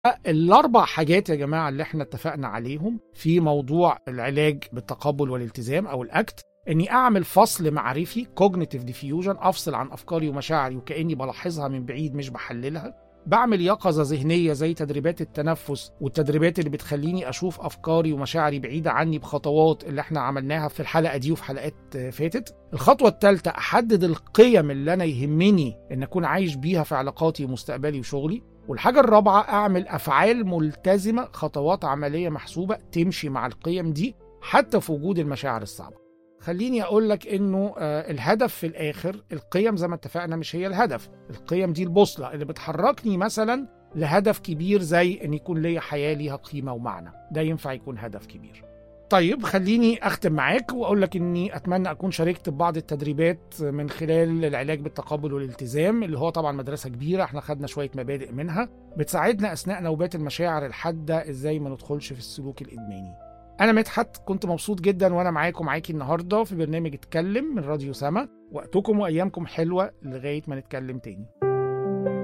الاربع حاجات يا جماعه اللي احنا اتفقنا عليهم في موضوع العلاج بالتقبل والالتزام او الاكت اني اعمل فصل معرفي كوجنيتيف ديفيوجن افصل عن افكاري ومشاعري وكاني بلاحظها من بعيد مش بحللها بعمل يقظة ذهنية زي تدريبات التنفس والتدريبات اللي بتخليني أشوف أفكاري ومشاعري بعيدة عني بخطوات اللي احنا عملناها في الحلقة دي وفي حلقات فاتت الخطوة الثالثة أحدد القيم اللي أنا يهمني إن أكون عايش بيها في علاقاتي ومستقبلي وشغلي والحاجة الرابعة أعمل أفعال ملتزمة خطوات عملية محسوبة تمشي مع القيم دي حتى في وجود المشاعر الصعبة خليني اقول لك انه آه الهدف في الاخر القيم زي ما اتفقنا مش هي الهدف القيم دي البوصله اللي بتحركني مثلا لهدف كبير زي ان يكون ليا حياه ليها قيمه ومعنى ده ينفع يكون هدف كبير طيب خليني اختم معاك واقول لك اني اتمنى اكون شاركت ببعض التدريبات من خلال العلاج بالتقبل والالتزام اللي هو طبعا مدرسه كبيره احنا خدنا شويه مبادئ منها بتساعدنا اثناء نوبات المشاعر الحاده ازاي ما ندخلش في السلوك الادماني انا مدحت كنت مبسوط جدا وانا معاكم معاكي النهارده في برنامج اتكلم من راديو سما وقتكم وايامكم حلوه لغايه ما نتكلم تاني